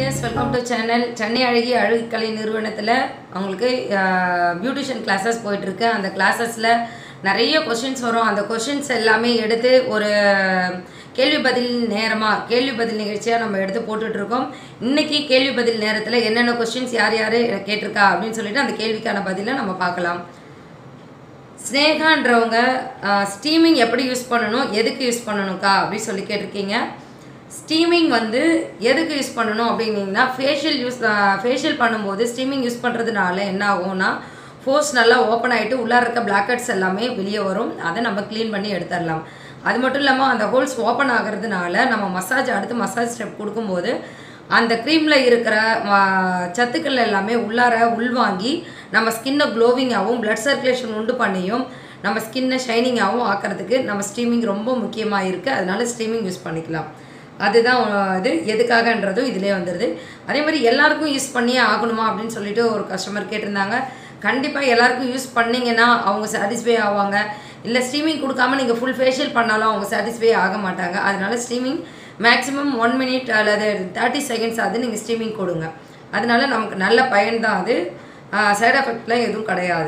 wears welcome to channel Chennai அழகி அழகுக்கலை நிறுவனத்தில் அவங்களுக்கு பியூட்டிஷியன் கிளாஸஸ் போயிட்டுருக்கு அந்த கிளாஸஸில் நிறைய கொஷின்ஸ் வரும் அந்த கொஷின்ஸ் எல்லாமே எடுத்து ஒரு கேள்வி பதில் நேரமாக கேள்வி பதில் நிகழ்ச்சியாக நம்ம எடுத்து போட்டுட்ருக்கோம் இன்றைக்கி கேள்வி பதில் நேரத்தில் என்னென்ன கொஷின்ஸ் யார் யார் கேட்டிருக்கா அப்படின்னு சொல்லிட்டு அந்த கேள்விக்கான பதிலை நம்ம பார்க்கலாம் ஸ்னேகான்றவங்க ஸ்டீமிங் எப்படி யூஸ் பண்ணணும் எதுக்கு யூஸ் பண்ணணும்க்கா அப்படின்னு சொல்லி கேட்டிருக்கீங்க ஸ்டீமிங் வந்து எதுக்கு யூஸ் பண்ணணும் அப்படின்னீங்கன்னா ஃபேஷியல் யூஸ் ஃபேஷியல் பண்ணும்போது ஸ்டீமிங் யூஸ் பண்ணுறதுனால என்ன ஆகும்னா ஃபோர்ஸ் நல்லா ஓப்பன் ஆகிட்டு உள்ளே இருக்க பிளாக்கெட்ஸ் எல்லாமே வெளியே வரும் அதை நம்ம க்ளீன் பண்ணி எடுத்துடலாம் அது மட்டும் இல்லாமல் அந்த ஹோல்ஸ் ஓப்பன் ஆகிறதுனால நம்ம மசாஜ் அடுத்து மசாஜ் ஸ்டெப் கொடுக்கும்போது அந்த க்ரீமில் இருக்கிற சத்துக்கள் எல்லாமே உள்ளார உள்வாங்கி நம்ம ஸ்கின்னை க்ளோவிங்காகவும் பிளட் சர்க்குலேஷன் உண்டு பண்ணியும் நம்ம ஸ்கின்னை ஷைனிங்காகவும் ஆக்கிறதுக்கு நம்ம ஸ்டீமிங் ரொம்ப முக்கியமாக இருக்குது அதனால ஸ்டீமிங் யூஸ் பண்ணிக்கலாம் அதுதான் இது எதுக்காகன்றதும் இதிலே வந்துடுது அதே மாதிரி எல்லாருக்கும் யூஸ் பண்ணியே ஆகணுமா அப்படின்னு சொல்லிட்டு ஒரு கஸ்டமர் கேட்டிருந்தாங்க கண்டிப்பாக எல்லாருக்கும் யூஸ் பண்ணிங்கன்னா அவங்க சாட்டிஸ்ஃபை ஆவாங்க இல்லை ஸ்டீமிங் கொடுக்காம நீங்கள் ஃபுல் ஃபேஷியல் பண்ணாலும் அவங்க சாட்டிஸ்ஃபை ஆக மாட்டாங்க அதனால ஸ்டீமிங் மேக்ஸிமம் ஒன் மினிட் அல்லது தேர்ட்டி செகண்ட்ஸ் அது நீங்கள் ஸ்டீமிங் கொடுங்க அதனால நமக்கு நல்ல பயன் தான் அது சைட் எஃபெக்ட்லாம் எதுவும் கிடையாது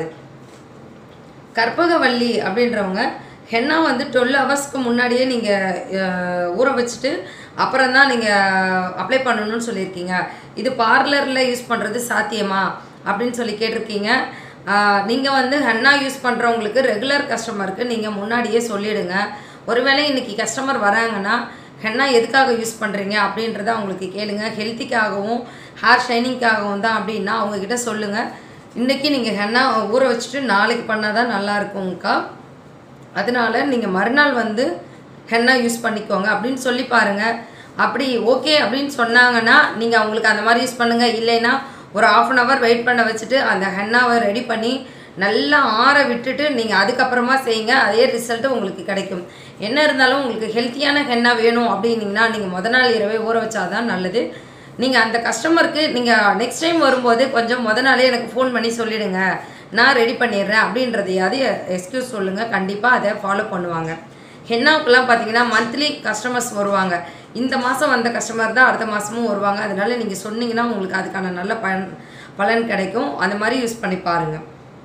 கற்பகவல்லி அப்படின்றவங்க ஹென்னா வந்து டுவெல் ஹவர்ஸ்க்கு முன்னாடியே நீங்கள் ஊற வச்சுட்டு அப்புறம் தான் நீங்கள் அப்ளை பண்ணணும்னு சொல்லியிருக்கீங்க இது பார்லரில் யூஸ் பண்ணுறது சாத்தியமா அப்படின்னு சொல்லி கேட்டிருக்கீங்க நீங்கள் வந்து ஹென்னா யூஸ் பண்ணுறவங்களுக்கு ரெகுலர் கஸ்டமருக்கு நீங்கள் முன்னாடியே சொல்லிவிடுங்க ஒருவேளை இன்றைக்கி கஸ்டமர் வராங்கன்னா ஹென்னா எதுக்காக யூஸ் பண்ணுறீங்க அப்படின்றத அவங்களுக்கு கேளுங்க ஹெல்த்திக்காகவும் ஹேர் ஷைனிங்காகவும் தான் அப்படின்னா அவங்கக்கிட்ட சொல்லுங்கள் இன்றைக்கி நீங்கள் ஹென்னா ஊற வச்சுட்டு நாளைக்கு பண்ணால் தான் நல்லா இருக்கும்க்கா அதனால நீங்கள் மறுநாள் வந்து ஹென்னா யூஸ் பண்ணிக்கோங்க அப்படின்னு சொல்லி பாருங்கள் அப்படி ஓகே அப்படின்னு சொன்னாங்கன்னா நீங்கள் அவங்களுக்கு அந்த மாதிரி யூஸ் பண்ணுங்கள் இல்லைன்னா ஒரு ஆஃப் அன் ஹவர் வெயிட் பண்ண வச்சுட்டு அந்த ஹென்னாவை ரெடி பண்ணி நல்லா ஆற விட்டுட்டு நீங்கள் அதுக்கப்புறமா செய்யுங்க அதே ரிசல்ட்டு உங்களுக்கு கிடைக்கும் என்ன இருந்தாலும் உங்களுக்கு ஹெல்த்தியான ஹென்னா வேணும் அப்படின்னீங்கன்னா நீங்கள் முத நாள் இரவே ஊற வச்சாதான் நல்லது நீங்கள் அந்த கஸ்டமருக்கு நீங்கள் நெக்ஸ்ட் டைம் வரும்போது கொஞ்சம் முத நாளே எனக்கு ஃபோன் பண்ணி சொல்லிவிடுங்க நான் ரெடி பண்ணிடுறேன் அப்படின்றதையாவது எக்ஸ்கியூஸ் சொல்லுங்கள் கண்டிப்பாக அதை ஃபாலோ பண்ணுவாங்க ஹென்னாவுக்குலாம் பார்த்தீங்கன்னா மந்த்லி கஸ்டமர்ஸ் வருவாங்க இந்த மாதம் வந்த கஸ்டமர் தான் அடுத்த மாதமும் வருவாங்க அதனால நீங்கள் சொன்னீங்கன்னா உங்களுக்கு அதுக்கான நல்ல பலன் பலன் கிடைக்கும் அந்த மாதிரி யூஸ் பண்ணி பாருங்கள்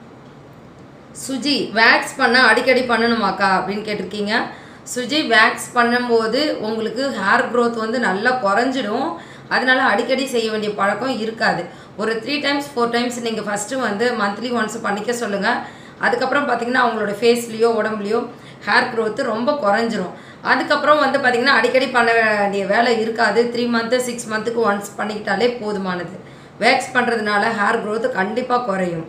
சுஜி வேக்ஸ் பண்ண அடிக்கடி பண்ணணுமாக்கா அப்படின்னு கேட்டிருக்கீங்க சுஜி வேக்ஸ் பண்ணும்போது உங்களுக்கு ஹேர் க்ரோத் வந்து நல்லா குறைஞ்சிடும் அதனால அடிக்கடி செய்ய வேண்டிய பழக்கம் இருக்காது ஒரு த்ரீ டைம்ஸ் ஃபோர் டைம்ஸ் நீங்கள் ஃபஸ்ட்டு வந்து மந்த்லி ஒன்ஸ் பண்ணிக்க சொல்லுங்கள் அதுக்கப்புறம் பார்த்தீங்கன்னா அவங்களோட ஃபேஸ்லேயோ உடம்புலையோ ஹேர் க்ரோத்து ரொம்ப குறைஞ்சிரும் அதுக்கப்புறம் வந்து பார்த்திங்கன்னா அடிக்கடி பண்ண வேண்டிய வேலை இருக்காது த்ரீ மந்த்து சிக்ஸ் மந்த்துக்கு ஒன்ஸ் பண்ணிக்கிட்டாலே போதுமானது வேக்ஸ் பண்ணுறதுனால ஹேர் க்ரோத்து கண்டிப்பாக குறையும்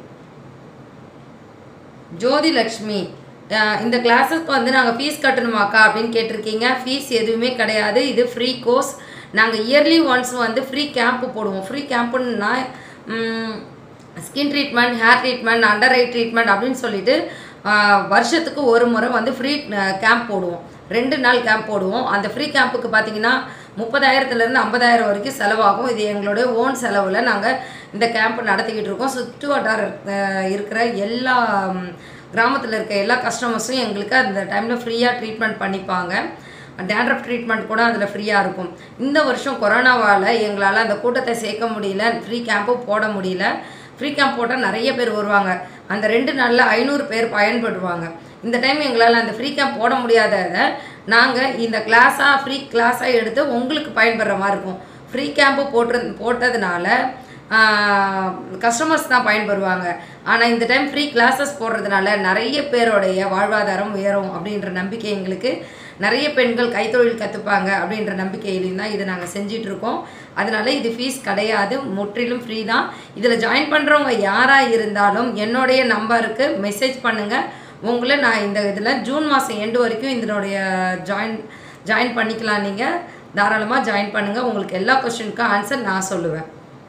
ஜோதி லக்ஷ்மி இந்த கிளாஸஸ்க்கு வந்து நாங்கள் ஃபீஸ் கட்டணுமாக்கா அப்படின்னு கேட்டிருக்கீங்க ஃபீஸ் எதுவுமே கிடையாது இது ஃப்ரீ கோர்ஸ் நாங்கள் இயர்லி ஒன்ஸ் வந்து ஃப்ரீ கேம்ப்பு போடுவோம் ஃப்ரீ கேம்ப்புன்னா skin treatment hair treatment under eye treatment அப்படின்னு சொல்லிட்டு வருஷத்துக்கு ஒரு முறை வந்து ஃப்ரீ கேம்ப் போடுவோம் ரெண்டு நாள் கேம்ப் போடுவோம் அந்த ஃப்ரீ கேம்ப்புக்கு பார்த்தீங்கன்னா முப்பதாயிரத்துலேருந்து ஐம்பதாயிரம் வரைக்கும் செலவாகும் இது எங்களுடைய ஓன் செலவில் நாங்கள் இந்த கேம்ப் நடத்திக்கிட்டு இருக்கோம் சுற்று வட்டார இருக்கிற எல்லா கிராமத்தில் இருக்க எல்லா கஸ்டமர்ஸும் எங்களுக்கு அந்த டைமில் ஃப்ரீயாக ட்ரீட்மெண்ட் பண்ணிப்பாங்க டேண்ட்ரஃப் ட்ரீட்மெண்ட் கூட அதில் ஃப்ரீயாக இருக்கும் இந்த வருஷம் கொரோனாவால் எங்களால் அந்த கூட்டத்தை சேர்க்க முடியல ஃப்ரீ கேம்ப்பும் போட முடியல ஃப்ரீ கேம்ப் போட்டால் நிறைய பேர் வருவாங்க அந்த ரெண்டு நாளில் ஐநூறு பேர் பயன்படுவாங்க இந்த டைம் எங்களால் அந்த ஃப்ரீ கேம்ப் போட முடியாததை நாங்கள் இந்த கிளாஸாக ஃப்ரீ கிளாஸாக எடுத்து உங்களுக்கு பயன்படுற மாதிரி இருக்கும் ஃப்ரீ கேம்ப்பு போட்டு போட்டதுனால கஸ்டமர்ஸ் தான் பயன்பெறுவாங்க ஆனால் இந்த டைம் ஃப்ரீ கிளாஸஸ் போடுறதுனால நிறைய பேருடைய வாழ்வாதாரம் உயரும் அப்படின்ற நம்பிக்கை எங்களுக்கு நிறைய பெண்கள் கைத்தொழில் கற்றுப்பாங்க அப்படின்ற நம்பிக்கையிலையும் தான் இதை நாங்கள் செஞ்சிட்ருக்கோம் அதனால இது ஃபீஸ் கிடையாது முற்றிலும் ஃப்ரீ தான் இதில் ஜாயின் பண்ணுறவங்க யாராக இருந்தாலும் என்னுடைய நம்பருக்கு மெசேஜ் பண்ணுங்கள் உங்களை நான் இந்த இதில் ஜூன் மாதம் எண்டு வரைக்கும் இதனுடைய ஜாயின் ஜாயின் பண்ணிக்கலாம் நீங்கள் தாராளமாக ஜாயின் பண்ணுங்கள் உங்களுக்கு எல்லா கொஷினுக்கும் ஆன்சர் நான் சொல்லுவேன்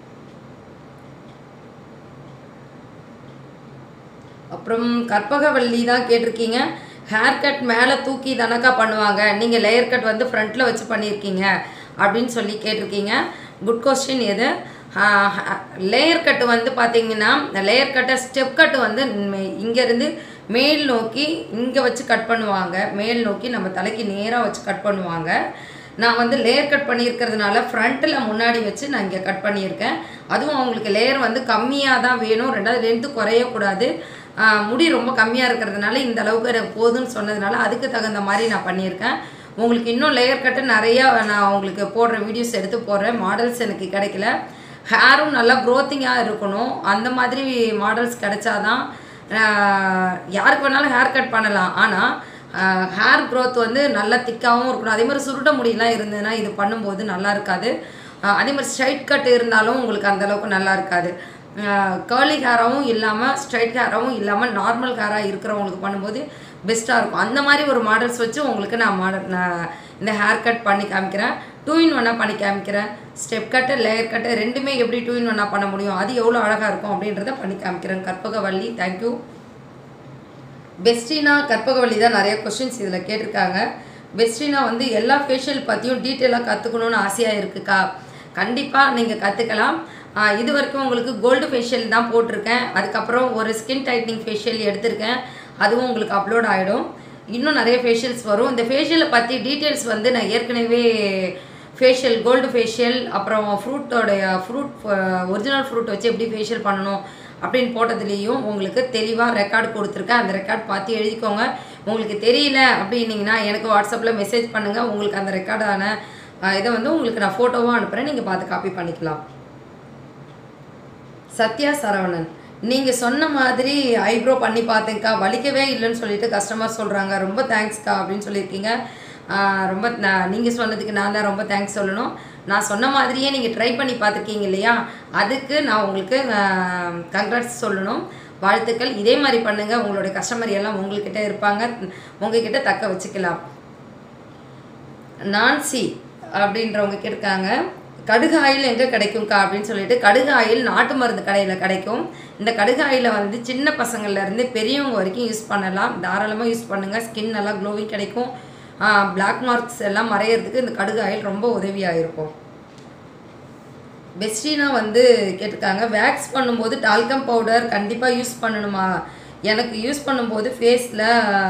அப்புறம் கற்பகவல்லி தான் கேட்டிருக்கீங்க ஹேர் கட் மேலே தூக்கி தானக்கா பண்ணுவாங்க நீங்கள் லேயர் கட் வந்து ஃப்ரண்ட்டில் வச்சு பண்ணியிருக்கீங்க அப்படின்னு சொல்லி கேட்டிருக்கீங்க குட் கொஸ்டின் எது லேயர் கட்டு வந்து பார்த்தீங்கன்னா லேயர் கட்டை ஸ்டெப் கட்டு வந்து இங்கேருந்து மேல் நோக்கி இங்கே வச்சு கட் பண்ணுவாங்க மேல் நோக்கி நம்ம தலைக்கு நேராக வச்சு கட் பண்ணுவாங்க நான் வந்து லேயர் கட் பண்ணியிருக்கிறதுனால ஃப்ரண்ட்டில் முன்னாடி வச்சு நான் இங்கே கட் பண்ணியிருக்கேன் அதுவும் அவங்களுக்கு லேயர் வந்து கம்மியாக தான் வேணும் ரெண்டாவது லென்த்து குறையக்கூடாது ஆஹ் முடி ரொம்ப கம்மியாக இருக்கிறதுனால இந்த அளவுக்கு எனக்கு போதும்னு சொன்னதுனால அதுக்கு தகுந்த மாதிரி நான் பண்ணியிருக்கேன் உங்களுக்கு இன்னும் லேயர் கட்டு நிறையா நான் உங்களுக்கு போடுற வீடியோஸ் எடுத்து போடுறேன் மாடல்ஸ் எனக்கு கிடைக்கல ஹேரும் நல்லா க்ரோத்திங்காக இருக்கணும் அந்த மாதிரி மாடல்ஸ் கிடைச்சாதான் ஆஹ் யாருக்கு வேணாலும் ஹேர் கட் பண்ணலாம் ஆனால் ஹேர் growth வந்து நல்லா திக்காகவும் இருக்கணும் அதே மாதிரி சுருட்ட முடியெல்லாம் இருந்ததுன்னா இது பண்ணும்போது நல்லா இருக்காது ஆஹ் அதே மாதிரி ஸ்ட்ரைட் கட் இருந்தாலும் உங்களுக்கு அந்த அளவுக்கு நல்லா இருக்காது கேர்லி ஹேராகவும் இல்லாமல் ஸ்ட்ரைட் ஹேராகவும் இல்லாமல் நார்மல் ஹேராக இருக்கிறவங்களுக்கு பண்ணும்போது பெஸ்ட்டாக இருக்கும் அந்த மாதிரி ஒரு மாடல்ஸ் வச்சு உங்களுக்கு நான் மாடல் நான் இந்த ஹேர் கட் பண்ணி காமிக்கிறேன் டூ இன் ஒன்னாக பண்ணி காமிக்கிறேன் ஸ்டெப் கட்டு லேயர் கட்டு ரெண்டுமே எப்படி டூ இன் ஒன்னாக பண்ண முடியும் அது எவ்வளோ அழகாக இருக்கும் அப்படின்றத பண்ணி காமிக்கிறேன் கற்பகவள்ளி தேங்க்யூ பெஸ்டினா கற்பகவள்ளி தான் நிறைய கொஷின்ஸ் இதில் கேட்டிருக்காங்க பெஸ்டினா வந்து எல்லா ஃபேஷியல் பற்றியும் டீட்டெயிலாக கற்றுக்கணுன்னு ஆசையாக இருக்குக்கா கண்டிப்பாக நீங்கள் கற்றுக்கலாம் இது வரைக்கும் உங்களுக்கு கோல்டு ஃபேஷியல் தான் போட்டிருக்கேன் அதுக்கப்புறம் ஒரு ஸ்கின் டைட்னிங் ஃபேஷியல் எடுத்திருக்கேன் அதுவும் உங்களுக்கு அப்லோட் ஆகிடும் இன்னும் நிறைய ஃபேஷியல்ஸ் வரும் இந்த ஃபேஷியலை பற்றி டீட்டெயில்ஸ் வந்து நான் ஏற்கனவே ஃபேஷியல் கோல்டு ஃபேஷியல் அப்புறம் ஃப்ரூட்டோடைய ஃப்ரூட் ஒரிஜினல் ஃப்ரூட் வச்சு எப்படி ஃபேஷியல் பண்ணணும் அப்படின்னு போட்டதுலேயும் உங்களுக்கு தெளிவாக ரெக்கார்டு கொடுத்துருக்கேன் அந்த ரெக்கார்ட் பார்த்து எழுதிக்கோங்க உங்களுக்கு தெரியல அப்படின்னீங்கன்னா எனக்கு வாட்ஸ்அப்பில் மெசேஜ் பண்ணுங்கள் உங்களுக்கு அந்த ரெக்கார்டான இதை வந்து உங்களுக்கு நான் ஃபோட்டோவாக அனுப்புகிறேன் நீங்கள் பார்த்து காப்பி பண்ணிக்கலாம் சத்யா சரவணன் நீங்கள் சொன்ன மாதிரி ஐப்ரோ பண்ணி பார்த்தேங்க்கா வலிக்கவே இல்லைன்னு சொல்லிட்டு கஸ்டமர் சொல்கிறாங்க ரொம்ப தேங்க்ஸ்க்கா அப்படின்னு சொல்லியிருக்கீங்க ஆஹ் ரொம்ப நீங்கள் சொன்னதுக்கு நான் தான் ரொம்ப தேங்க்ஸ் சொல்லணும் நான் சொன்ன மாதிரியே நீங்கள் ட்ரை பண்ணி பார்த்துருக்கீங்க இல்லையா அதுக்கு நான் உங்களுக்கு கங்க்ராட்ஸ் சொல்லணும் வாழ்த்துக்கள் இதே மாதிரி பண்ணுங்கள் உங்களுடைய கஸ்டமர் எல்லாம் உங்கள்கிட்ட இருப்பாங்க உங்ககிட்ட தக்க வச்சுக்கலாம் நான்சி அப்படின்றவங்க கேட்டிருக்காங்க கடுகு ஆயில் எங்கே கிடைக்கும்க்கா அப்படின்னு சொல்லிட்டு கடுகு ஆயில் நாட்டு மருந்து கடையில் கிடைக்கும் இந்த கடுகு ஆயிலை வந்து சின்ன பசங்கள்லேருந்து பெரியவங்க வரைக்கும் யூஸ் பண்ணலாம் தாராளமாக யூஸ் பண்ணுங்கள் ஸ்கின் நல்லா க்ளோவிங் கிடைக்கும் பிளாக் மார்க்ஸ் எல்லாம் மறையிறதுக்கு இந்த கடுகு ஆயில் ரொம்ப உதவியாக இருக்கும் பெஸ்டினா வந்து கேட்டிருக்காங்க வேக்ஸ் பண்ணும்போது டால்கம் பவுடர் கண்டிப்பாக யூஸ் பண்ணணுமா எனக்கு யூஸ் பண்ணும்போது ஃபேஸில்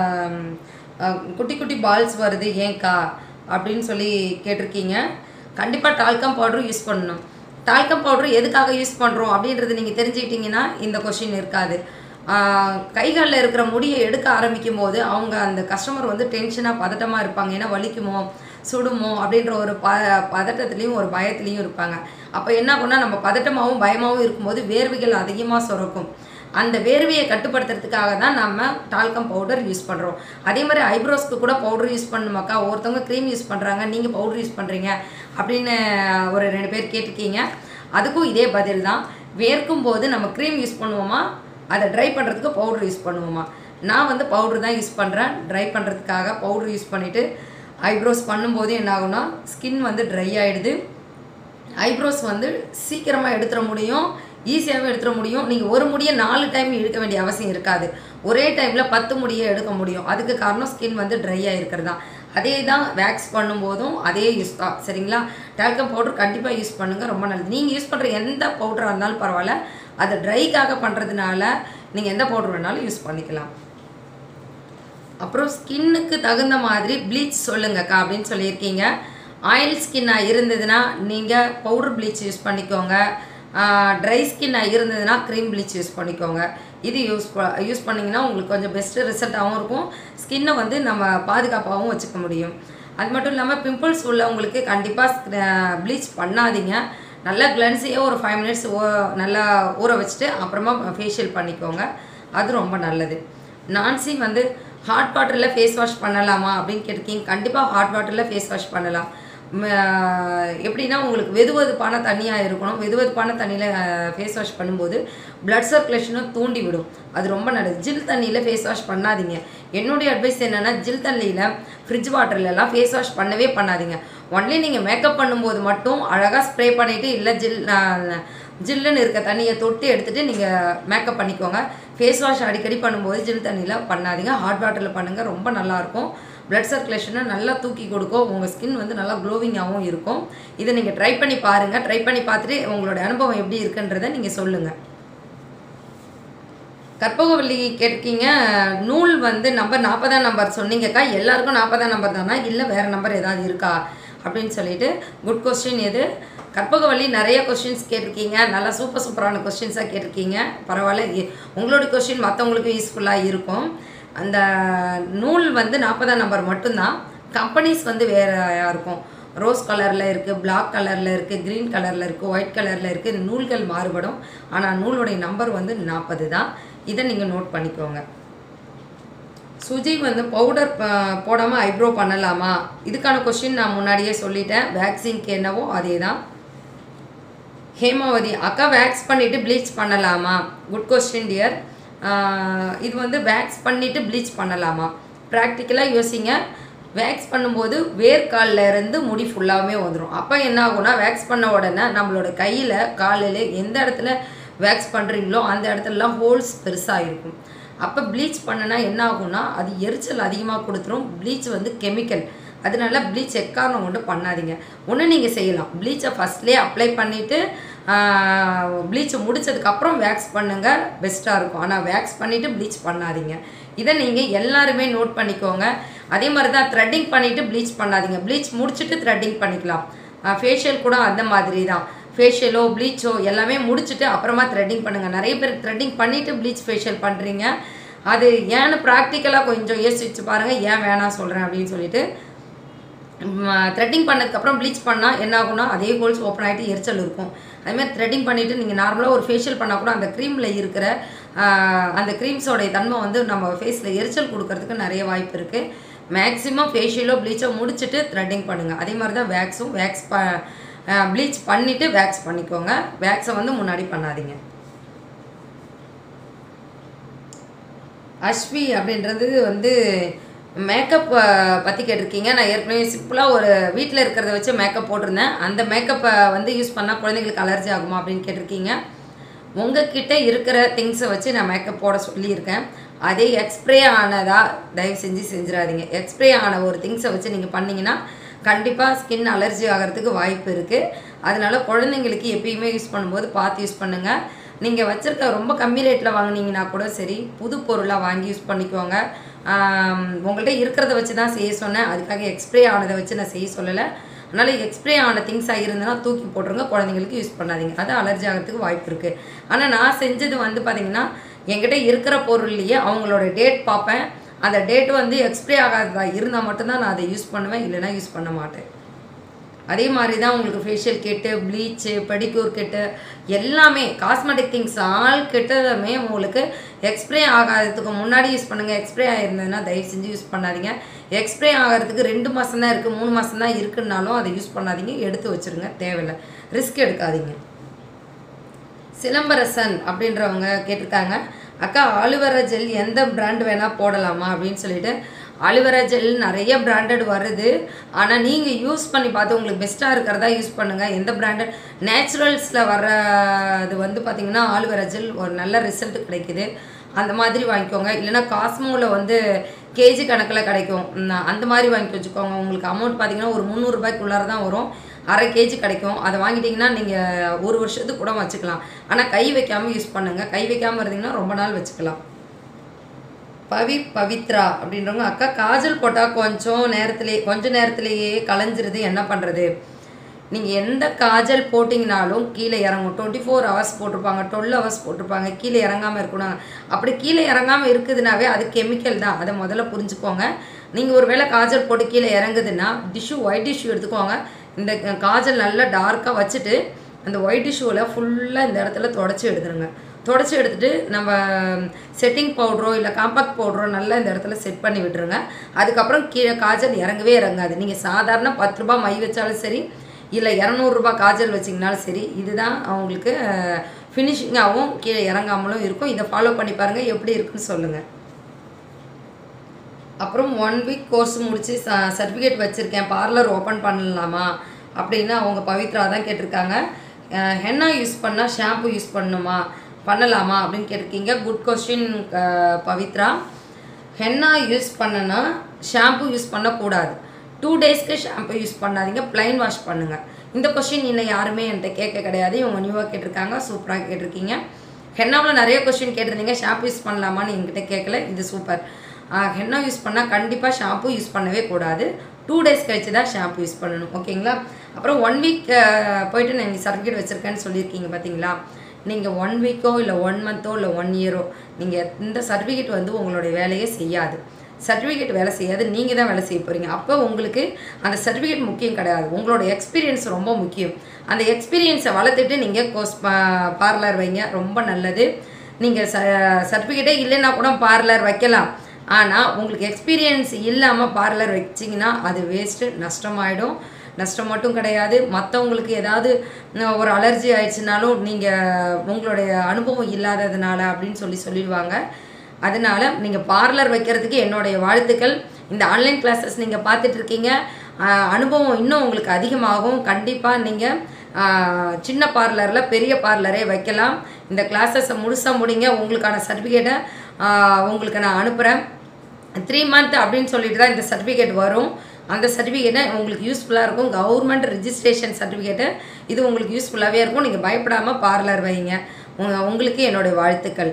குட்டி குட்டி பால்ஸ் வருது ஏன்க்கா அப்படின்னு சொல்லி கேட்டிருக்கீங்க கண்டிப்பாக டால்கம் பவுடரும் யூஸ் பண்ணணும் டால்கம் பவுடர் எதுக்காக யூஸ் பண்ணுறோம் அப்படின்றது நீங்கள் தெரிஞ்சுக்கிட்டீங்கன்னா இந்த கொஷின் இருக்காது கைகளில் இருக்கிற முடியை எடுக்க ஆரம்பிக்கும் போது அவங்க அந்த கஸ்டமர் வந்து டென்ஷனாக பதட்டமாக இருப்பாங்க ஏன்னா வலிக்குமோ சுடுமோ அப்படின்ற ஒரு ப பதட்டத்துலேயும் ஒரு பயத்துலேயும் இருப்பாங்க அப்போ என்ன ஆகும்னா நம்ம பதட்டமாகவும் பயமாகவும் இருக்கும்போது வேர்வைகள் அதிகமாக சுரக்கும் அந்த வேர்வையை கட்டுப்படுத்துறதுக்காக தான் நம்ம டால்கம் பவுடர் யூஸ் பண்ணுறோம் அதே மாதிரி ஐப்ரோஸ்க்கு கூட பவுடர் யூஸ் பண்ணணுமாக்கா ஒருத்தவங்க க்ரீம் யூஸ் பண்ணுறாங்க நீங்கள் பவுடர் யூஸ் பண்ணுறீங்க அப்படின்னு ஒரு ரெண்டு பேர் கேட்டிருக்கீங்க அதுக்கும் இதே பதில் தான் வேர்க்கும் போது நம்ம க்ரீம் யூஸ் பண்ணுவோமா அதை ட்ரை பண்ணுறதுக்கு பவுடர் யூஸ் பண்ணுவோமா நான் வந்து பவுடர் தான் யூஸ் பண்ணுறேன் ட்ரை பண்ணுறதுக்காக பவுடர் யூஸ் பண்ணிவிட்டு ஐப்ரோஸ் பண்ணும்போது என்ன ஆகும்னா ஸ்கின் வந்து ட்ரை ஆகிடுது ஐப்ரோஸ் வந்து சீக்கிரமாக எடுத்துட முடியும் ஈஸியாகவே எடுத்துட முடியும் நீங்கள் ஒரு முடியை நாலு டைம் இழுக்க வேண்டிய அவசியம் இருக்காது ஒரே டைமில் பத்து முடியை எடுக்க முடியும் அதுக்கு காரணம் ஸ்கின் வந்து ட்ரையாக இருக்கிறது தான் அதே தான் வேக்ஸ் பண்ணும்போதும் அதே யூஸ் தான் சரிங்களா டால்கம் பவுடர் கண்டிப்பாக யூஸ் பண்ணுங்கள் ரொம்ப நல்லது நீங்கள் யூஸ் பண்ணுற எந்த பவுடராக இருந்தாலும் பரவாயில்ல அதை ட்ரைக்காக பண்ணுறதுனால நீங்கள் எந்த பவுடர் வேணாலும் யூஸ் பண்ணிக்கலாம் அப்புறம் ஸ்கின்னுக்கு தகுந்த மாதிரி ப்ளீச் சொல்லுங்கக்கா அப்படின்னு சொல்லியிருக்கீங்க ஆயில் ஸ்கின்னாக இருந்ததுன்னா நீங்கள் பவுடர் ப்ளீச் யூஸ் பண்ணிக்கோங்க ட்ரை ஸ்கின்னாக இருந்ததுன்னா க்ரீம் ப்ளீச் யூஸ் பண்ணிக்கோங்க இது யூஸ் ப யூஸ் பண்ணிங்கன்னா உங்களுக்கு கொஞ்சம் பெஸ்ட்டு ரிசல்ட்டாகவும் இருக்கும் ஸ்கின்னை வந்து நம்ம பாதுகாப்பாகவும் வச்சுக்க முடியும் அது மட்டும் இல்லாமல் பிம்பிள்ஸ் உள்ளவங்களுக்கு கண்டிப்பாக ப்ளீச் பண்ணாதீங்க நல்லா கிளன்ஸையே ஒரு ஃபைவ் மினிட்ஸ் ஓ நல்லா ஊற வச்சுட்டு அப்புறமா ஃபேஷியல் பண்ணிக்கோங்க அது ரொம்ப நல்லது நான்சி வந்து ஹாட் வாட்டரில் ஃபேஸ் வாஷ் பண்ணலாமா அப்படின்னு கேட்டிருக்கீங்க கண்டிப்பாக ஹாட் வாட்டரில் ஃபேஸ் வாஷ் பண்ணலாம் எப்படின்னா உங்களுக்கு வெது வெதுப்பான தண்ணியாக இருக்கணும் வெது வெதுப்பான தண்ணியில் ஃபேஸ் வாஷ் பண்ணும்போது பிளட் சர்க்குலேஷனும் தூண்டி விடும் அது ரொம்ப நல்லது ஜில் தண்ணியில் ஃபேஸ் வாஷ் பண்ணாதீங்க என்னுடைய அட்வைஸ் என்னென்னா ஜில் தண்ணியில் ஃப்ரிட்ஜ் வாட்டர்லலாம் ஃபேஸ் வாஷ் பண்ணவே பண்ணாதீங்க ஒன்லி நீங்கள் மேக்கப் பண்ணும்போது மட்டும் அழகாக ஸ்ப்ரே பண்ணிவிட்டு இல்லை ஜில் ஜில்லுன்னு இருக்க தண்ணியை தொட்டு எடுத்துகிட்டு நீங்கள் மேக்கப் பண்ணிக்கோங்க ஃபேஸ் வாஷ் அடிக்கடி பண்ணும்போது ஜில் தண்ணியில் பண்ணாதீங்க ஹாட் வாட்டரில் பண்ணுங்கள் ரொம்ப நல்லாயிருக்கும் பிளட் சர்க்குலேஷனை நல்லா தூக்கி கொடுக்கும் உங்கள் ஸ்கின் வந்து நல்லா க்ளோவிங்காகவும் இருக்கும் இதை நீங்கள் ட்ரை பண்ணி பாருங்கள் ட்ரை பண்ணி பார்த்துட்டு உங்களோட அனுபவம் எப்படி இருக்குன்றதை நீங்கள் சொல்லுங்கள் கற்பகவல்லி கேட்டிருக்கீங்க நூல் வந்து நம்பர் நாற்பதாம் நம்பர் சொன்னீங்கக்கா எல்லாருக்கும் நாற்பதாம் நம்பர் தானா இல்லை வேறு நம்பர் ஏதாவது இருக்கா அப்படின்னு சொல்லிட்டு குட் கொஸ்டின் எது கற்பகவள்ளி நிறைய கொஸ்டின்ஸ் கேட்டிருக்கீங்க நல்லா சூப்பர் சூப்பரான கொஸ்டின்ஸாக கேட்டிருக்கீங்க பரவாயில்ல இ- உங்களோட கொஸ்டின் மற்றவங்களுக்கும் யூஸ்ஃபுல்லாக இருக்கும் அந்த நூல் வந்து நாற்பதாம் நம்பர் மட்டும்தான் கம்பெனிஸ் வந்து வேறையாக இருக்கும் ரோஸ் கலரில் இருக்குது Black கலரில் இருக்குது க்ரீன் கலரில் இருக்குது ஒயிட் கலரில் இருக்குது இந்த நூல்கள் மாறுபடும் ஆனால் நூலுடைய நம்பர் வந்து நாற்பது தான் இதை நீங்கள் நோட் பண்ணிக்கோங்க சுஜி வந்து பவுடர் போடாமல் ஐப்ரோ பண்ணலாமா இதுக்கான கொஸ்டின் நான் முன்னாடியே சொல்லிட்டேன் வேக்சின்க்கு என்னவோ அதே தான் ஹேமாவதி அக்கா வேக்ஸ் பண்ணிவிட்டு ப்ளீச் பண்ணலாமா குட் கொஸ்டின் டியர் இது வந்து வேக்ஸ் பண்ணிவிட்டு ப்ளீச் பண்ணலாமா ப்ராக்டிக்கலாக யோசிங்க வேக்ஸ் பண்ணும்போது வேர்க்கால்ல இருந்து முடி ஃபுல்லாகவே வந்துடும் அப்போ என்ன ஆகும்னா வேக்ஸ் பண்ண உடனே நம்மளோட கையில் காலில் எந்த இடத்துல வேக்ஸ் பண்ணுறீங்களோ அந்த இடத்துலலாம் ஹோல்ஸ் பெருசாக இருக்கும் அப்போ ப்ளீச் பண்ணனா என்ன ஆகும்னா அது எரிச்சல் அதிகமாக கொடுத்துரும் ப்ளீச் வந்து கெமிக்கல் அதனால ப்ளீச் எக்காரணம் கொண்டு பண்ணாதீங்க ஒன்று நீங்கள் செய்யலாம் ப்ளீச்சை ஃபஸ்ட்லேயே அப்ளை பண்ணிவிட்டு ப்ளீச்சை முடிச்சதுக்கப்புறம் வேக்ஸ் பண்ணுங்க பெஸ்ட்டாக இருக்கும் ஆனால் வேக்ஸ் பண்ணிவிட்டு ப்ளீச் பண்ணாதீங்க இதை நீங்கள் எல்லாருமே நோட் பண்ணிக்கோங்க அதே மாதிரி தான் த்ரெட்டிங் பண்ணிவிட்டு ப்ளீச் பண்ணாதீங்க ப்ளீச் முடிச்சுட்டு த்ரெட்டிங் பண்ணிக்கலாம் ஃபேஷியல் கூட அந்த மாதிரி தான் ஃபேஷியலோ ப்ளீச்சோ எல்லாமே முடிச்சுட்டு அப்புறமா த்ரெட்டிங் பண்ணுங்கள் நிறைய பேர் த்ரெட்டிங் பண்ணிவிட்டு ப்ளீச் ஃபேஷியல் பண்ணுறீங்க அது ஏன்னு ப்ராக்டிக்கலாக கொஞ்சம் யோசிச்சு பாருங்கள் ஏன் வேணாம் சொல்கிறேன் அப்படின்னு சொல்லிட்டு த்ரெட்டிங் பண்ணதுக்கப்புறம் ப்ளீச் பண்ணால் என்ன ஆகும்னா அதே ஹோல்ஸ் ஓப்பன் ஆகிட்டு எரிச்சல் இருக்கும் அதேமாதிரி த்ரெட்டிங் பண்ணிவிட்டு நீங்கள் நார்மலாக ஒரு ஃபேஷியல் பண்ணால் கூட அந்த க்ரீமில் இருக்கிற ஆஹ், அந்த க்ரீம்ஸோடைய தன்மை வந்து நம்ம ஃபேஸில் எரிச்சல் கொடுக்கறதுக்கு நிறைய வாய்ப்பு இருக்குது மேக்ஸிமம் ஃபேஷியலோ ப்ளீச்சோ முடிச்சுட்டு த்ரெட்டிங் பண்ணுங்கள் அதே மாதிரி தான் வேக்ஸும் வேக்ஸ் ப ப்ளீச் பண்ணிவிட்டு வேக்ஸ் பண்ணிக்கோங்க வேக்ஸை வந்து முன்னாடி பண்ணாதீங்க அஸ்வி அப்படின்றது வந்து மேக்கப் பற்றி கேட்டிருக்கீங்க நான் ஏற்கனவே சிம்பிளாக ஒரு வீட்டில் இருக்கிறத வச்சு மேக்கப் போட்டிருந்தேன் அந்த மேக்கப்பை வந்து யூஸ் பண்ணால் குழந்தைங்களுக்கு அலர்ஜி ஆகுமா அப்படின்னு கேட்டிருக்கீங்க உங்ககிட்ட இருக்கிற திங்ஸை வச்சு நான் மேக்கப் போட சொல்லியிருக்கேன் அதே எக்ஸ்ப்ரே ஆனதா தயவு செஞ்சு செஞ்சிடாதீங்க எக்ஸ்ப்ரே ஆன ஒரு திங்ஸை வச்சு நீங்கள் பண்ணீங்கன்னா கண்டிப்பாக ஸ்கின் அலர்ஜி ஆகிறதுக்கு வாய்ப்பு இருக்குது அதனால குழந்தைங்களுக்கு எப்பயுமே யூஸ் பண்ணும்போது பார்த்து யூஸ் பண்ணுங்கள் நீங்கள் வச்சுருக்க ரொம்ப கம்மி ரேட்டில் வாங்குனீங்கன்னா கூட சரி புது பொருளாக வாங்கி யூஸ் பண்ணிக்கோங்க ஆம், உங்கள்ட்ட இருக்கிறத வச்சு தான் செய்ய சொன்னேன் அதுக்காக எக்ஸ்ப்ரே ஆனதை வச்சு நான் செய்ய சொல்லலை அதனால் எக்ஸ்ப்ரே ஆன திங்ஸாக இருந்ததுன்னா தூக்கி போட்டுருங்க குழந்தைங்களுக்கு யூஸ் பண்ணாதீங்க அது அலர்ஜி ஆகிறதுக்கு வாய்ப்பு இருக்குது ஆனால் நான் செஞ்சது வந்து பார்த்திங்கன்னா என்கிட்ட இருக்கிற பொருள்லேயே அவங்களோட டேட் பார்ப்பேன் அந்த டேட் வந்து எக்ஸ்ப்ரே ஆகாததா இருந்தால் மட்டும்தான் நான் அதை யூஸ் பண்ணுவேன் இல்லைன்னா யூஸ் பண்ண மாட்டேன் அதே மாதிரி தான் உங்களுக்கு ஃபேஷியல் கிட்டு ப்ளீச்சு பெடிக்யூர் கிட்டு எல்லாமே காஸ்மெட்டிக் திங்ஸ் ஆல் கிட்டதுமே உங்களுக்கு எக்ஸ்ப்ரே ஆகாததுக்கு முன்னாடி யூஸ் பண்ணுங்கள் எக்ஸ்ப்ரே ஆகிருந்ததுன்னா தயவு செஞ்சு யூஸ் பண்ணாதீங்க எக்ஸ்ப்ரே ஆகிறதுக்கு ரெண்டு மாதம் தான் இருக்குது மூணு மாதம் தான் இருக்குன்னாலும் அதை யூஸ் பண்ணாதீங்க எடுத்து வச்சுருங்க தேவையில்லை ரிஸ்க் எடுக்காதீங்க சிலம்பரசன் அப்படின்றவங்க கேட்டிருக்காங்க அக்கா ஆலுவரா ஜெல் எந்த பிராண்ட் வேணால் போடலாமா அப்படின்னு சொல்லிட்டு ஆலுவரா ஜெல் நிறைய பிராண்டட் வருது ஆனால் நீங்கள் யூஸ் பண்ணி பார்த்து உங்களுக்கு பெஸ்ட்டாக இருக்கிறதா யூஸ் பண்ணுங்கள் எந்த பிராண்டட் நேச்சுரல்ஸில் வர்ற இது வந்து பார்த்திங்கன்னா ஆலுவரா ஜெல் ஒரு நல்ல ரிசல்ட் கிடைக்குது அந்த மாதிரி வாங்கிக்கோங்க இல்லைன்னா காஸ்மோவில் வந்து கேஜி கணக்கில் கிடைக்கும் ம், அந்த மாதிரி வாங்கி வச்சுக்கோங்க உங்களுக்கு அமௌண்ட் பார்த்தீங்கன்னா ஒரு முந்நூறுரூபாய்க்குள்ளார தான் வரும் அரை கேஜி கிடைக்கும் அதை வாங்கிட்டீங்கன்னா நீங்கள் ஒரு வருஷத்துக்கு கூட வச்சுக்கலாம் ஆனால் கை வைக்காமல் யூஸ் பண்ணுங்கள் கை வைக்காமல் இருந்தீங்கன்னா ரொம்ப நாள் வச்சுக்கலாம் பவி பவித்ரா அப்படின்றவங்க அக்கா காஜல் போட்டால் கொஞ்சம் நேரத்திலே கொஞ்ச நேரத்திலேயே கலைஞ்சிருது என்ன பண்ணுறது நீங்கள் எந்த காஜல் போட்டிங்கனாலும் கீழே இறங்கும் டுவெண்ட்டி ஃபோர் ஹவர்ஸ் போட்டிருப்பாங்க டுவெல் ஹவர்ஸ் போட்டிருப்பாங்க கீழே இறங்காமல் இருக்கணும் அப்படி கீழே இறங்காமல் இருக்குதுனாவே அது கெமிக்கல் தான் அதை முதல்ல புரிஞ்சுக்கோங்க நீங்கள் ஒரு வேளை காஜல் போட்டு கீழே இறங்குதுன்னா டிஷ்யூ ஒயிட் டிஷ்யூ எடுத்துக்கோங்க இந்த காஜல் நல்லா டார்க்காக வச்சுட்டு அந்த ஒயிட் டிஷ்யூவில் ஃபுல்லாக இந்த இடத்துல தொடச்சி எடுத்துருங்க தொடச்சி எடுத்துட்டு நம்ம செட்டிங் பவுடரோ இல்லை காம்பாக்ட் பவுடரோ நல்லா இந்த இடத்துல செட் பண்ணி விட்டுருங்க அதுக்கப்புறம் கீழே காஜல் இறங்கவே இறங்காது நீங்கள் சாதாரண பத்து ரூபாய் மை வச்சாலும் சரி இல்லை இரநூறுபா காஜல் வச்சிங்கனாலும் சரி இதுதான் அவங்களுக்கு ஃபினிஷிங்காகவும் கீழே இறங்காமலும் இருக்கும் இதை ஃபாலோ பண்ணி பாருங்கள் எப்படி இருக்குன்னு சொல்லுங்கள் அப்புறம் ஒன் வீக் கோர்ஸ் முடித்து சர்டிஃபிகேட் வச்சுருக்கேன் பார்லர் ஓப்பன் பண்ணலாமா அப்படின்னு அவங்க பவித்ரா தான் கேட்டிருக்காங்க அஹ் ஹென்னா யூஸ் பண்ணால் ஷாம்பு யூஸ் பண்ணணுமா பண்ணலாமா அப்படின்னு கேட்டிருக்கீங்க good question Pavithra henna use பண்ணனா ஷாம்பு யூஸ் பண்ணக்கூடாது டூ டேஸ்க்கு ஷாம்பு யூஸ் பண்ணாதீங்க ப்ளைன் வாஷ் பண்ணுங்கள் இந்த கொஸ்டின் இன்னும் யாருமே என்கிட்ட கேட்க கிடையாது இவங்க நியூவாக கேட்டிருக்காங்க சூப்பராக கேட்டிருக்கீங்க ஹென்னாவில் நிறைய கொஸ்டின் கேட்டிருந்தீங்க ஷாம்பு யூஸ் பண்ணலாமான்னு என்கிட்ட கேட்கல இது சூப்பர் ஹென்னா யூஸ் பண்ணால் கண்டிப்பாக ஷாம்பு யூஸ் பண்ணவே கூடாது டூ டேஸ் கழிச்சு தான் ஷாம்பு யூஸ் பண்ணணும் ஓகேங்களா அப்புறம் ஒன் வீக் போயிட்டு நீங்கள் சர்டிஃபிகேட் வச்சுருக்கேன்னு சொல்லியிருக்கீங்க பார்த்தீங்களா நீங்கள் ஒன் வீக்கோ இல்லை ஒன் மந்த்தோ இல்லை ஒன் இயரோ நீங்கள் இந்த சர்டிஃபிகேட் வந்து உங்களுடைய வேலையை செய்யாது சர்டிஃபிகேட் வேலை செய்யாது நீங்கள் தான் வேலை செய்ய போகிறீங்க அப்போ உங்களுக்கு அந்த சர்டிஃபிகேட் முக்கியம் கிடையாது உங்களோட எக்ஸ்பீரியன்ஸ் ரொம்ப முக்கியம் அந்த எக்ஸ்பீரியன்ஸை வளர்த்துட்டு நீங்கள் கோர்ஸ் பார்லர் வைங்க ரொம்ப நல்லது நீங்கள் ச சர்டிஃபிகேட்டே இல்லைன்னா கூட பார்லர் வைக்கலாம் ஆனால் உங்களுக்கு எக்ஸ்பீரியன்ஸ் இல்லாமல் பார்லர் வச்சிங்கன்னா அது வேஸ்ட்டு நஷ்டமாயிடும் நஷ்டம் மட்டும் கிடையாது மற்றவங்களுக்கு ஏதாவது அஹ், ஒரு அலர்ஜி ஆயிடுச்சுனாலும் நீங்கள் உங்களுடைய அனுபவம் இல்லாததுனால அப்படின்னு சொல்லி சொல்லிடுவாங்க அதனால நீங்கள் பார்லர் வைக்கிறதுக்கு என்னுடைய வாழ்த்துக்கள் இந்த ஆன்லைன் கிளாஸஸ் நீங்கள் பார்த்துட்டு இருக்கீங்க ஆஹ் அனுபவம் இன்னும் உங்களுக்கு அதிகமாகும் கண்டிப்பாக நீங்கள் சின்ன பார்லரில் பெரிய பார்லரே வைக்கலாம் இந்த கிளாஸஸை முழுசாக முடிங்க உங்களுக்கான சர்டிஃபிகேட்டை உங்களுக்கு நான் அனுப்புகிறேன் த்ரீ மந்த் அப்படின்னு சொல்லிட்டு தான் இந்த சர்டிஃபிகேட் வரும் அந்த சர்டிஃபிகேட்டை உங்களுக்கு யூஸ்ஃபுல்லாக இருக்கும் கவர்மெண்ட் ரிஜிஸ்ட்ரேஷன் சர்டிஃபிகேட்டு இது உங்களுக்கு யூஸ்ஃபுல்லாகவே இருக்கும் நீங்கள் பயப்படாமல் பார்லர் வைங்க உங்க- உங்களுக்கு என்னுடைய வாழ்த்துக்கள்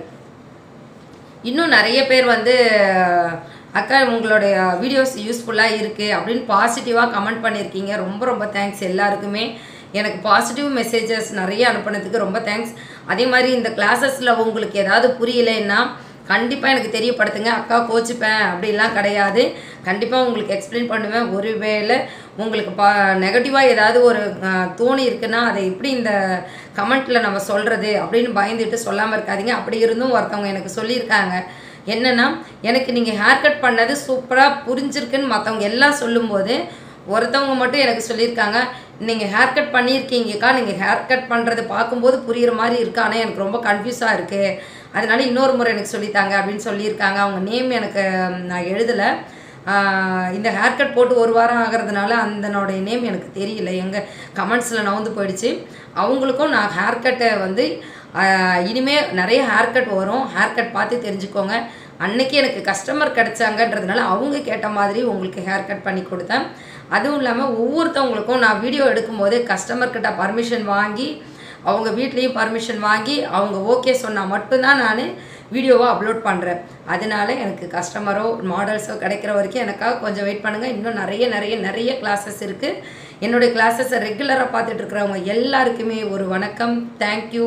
இன்னும் நிறைய பேர் வந்து அக்கா உங்களுடைய வீடியோஸ் யூஸ்ஃபுல்லாக இருக்குது அப்படின்னு பாசிட்டிவாக கமெண்ட் பண்ணியிருக்கீங்க ரொம்ப ரொம்ப தேங்க்ஸ் எல்லாருக்குமே எனக்கு பாசிட்டிவ் மெசேஜஸ் நிறைய அனுப்புனதுக்கு ரொம்ப தேங்க்ஸ் அதே மாதிரி இந்த கிளாஸஸில் உங்களுக்கு ஏதாவது புரியலைன்னா கண்டிப்பாக எனக்கு தெரியப்படுத்துங்க அக்கா கோச்சிப்பேன் அப்படிலாம் கிடையாது கண்டிப்பாக உங்களுக்கு எக்ஸ்பிளைன் பண்ணுவேன் ஒருவேளை உங்களுக்கு பா நெகட்டிவாக ஏதாவது ஒரு அஹ், தோணி இருக்குன்னா அதை எப்படி இந்த கமெண்ட்டில் நம்ம சொல்கிறது அப்படின்னு பயந்துட்டு சொல்லாமல் இருக்காதீங்க அப்படி இருந்தும் ஒருத்தவங்க எனக்கு சொல்லியிருக்காங்க என்னன்னா எனக்கு நீங்கள் ஹேர் கட் பண்ணது சூப்பராக புரிஞ்சிருக்குன்னு மற்றவங்க எல்லாம் சொல்லும்போது ஒருத்தவங்க மட்டும் எனக்கு சொல்லியிருக்காங்க நீங்கள் ஹேர் கட் பண்ணியிருக்கீங்கக்கா நீங்கள் ஹேர் கட் பண்ணுறது பார்க்கும்போது புரியுற மாதிரி இருக்கு ஆனால் எனக்கு ரொம்ப கன்ஃபியூஸாக இருக்குது அதனால இன்னொரு முறை எனக்கு சொல்லித்தாங்க அப்படின்னு சொல்லியிருக்காங்க அவங்க நேம் எனக்கு ம், நான் எழுதலை இந்த ஹேர் கட் போட்டு ஒரு வாரம் ஆகிறதுனால அந்தனோடைய நேம் எனக்கு தெரியல எங்கள் கமெண்ட்ஸில் நவுந்து போயிடுச்சு அவங்களுக்கும் நான் ஹேர் கட்டை வந்து ஆஹ், இனிமே நிறைய ஹேர் கட் வரும் ஹேர் கட் பார்த்து தெரிஞ்சுக்கோங்க அன்னைக்கு எனக்கு கஸ்டமர் கிடைச்சாங்கன்றதுனால அவங்க கேட்ட மாதிரி உங்களுக்கு ஹேர் கட் பண்ணி கொடுத்தேன் அதுவும் இல்லாமல் ஒவ்வொருத்தவங்களுக்கும் நான் வீடியோ எடுக்கும்போது கஸ்டமர் கிட்ட பர்மிஷன் வாங்கி அவங்க வீட்லேயும் பர்மிஷன் வாங்கி அவங்க ஓகே சொன்னால் மட்டும்தான் நான் வீடியோவை அப்லோட் பண்ணுறேன் அதனால எனக்கு கஸ்டமரோ மாடல்ஸோ கிடைக்கிற வரைக்கும் எனக்காக கொஞ்சம் வெயிட் பண்ணுங்கள் இன்னும் நிறைய நிறைய நிறைய கிளாஸஸ் இருக்குது என்னுடைய கிளாஸஸை ரெகுலராக பார்த்துட்டு இருக்கிறவங்க எல்லாருக்குமே ஒரு வணக்கம் தேங்க்யூ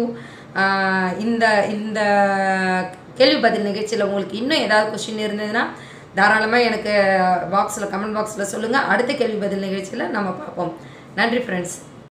இந்த இந்த கேள்வி பதில் நிகழ்ச்சியில் உங்களுக்கு இன்னும் ஏதாவது கொஷின் இருந்ததுன்னா தாராளமாக எனக்கு பாக்ஸில் கமெண்ட் பாக்ஸில் சொல்லுங்கள் அடுத்த கேள்வி பதில் நிகழ்ச்சியில் நம்ம பார்ப்போம் நன்றி ஃப்ரெண்ட்ஸ்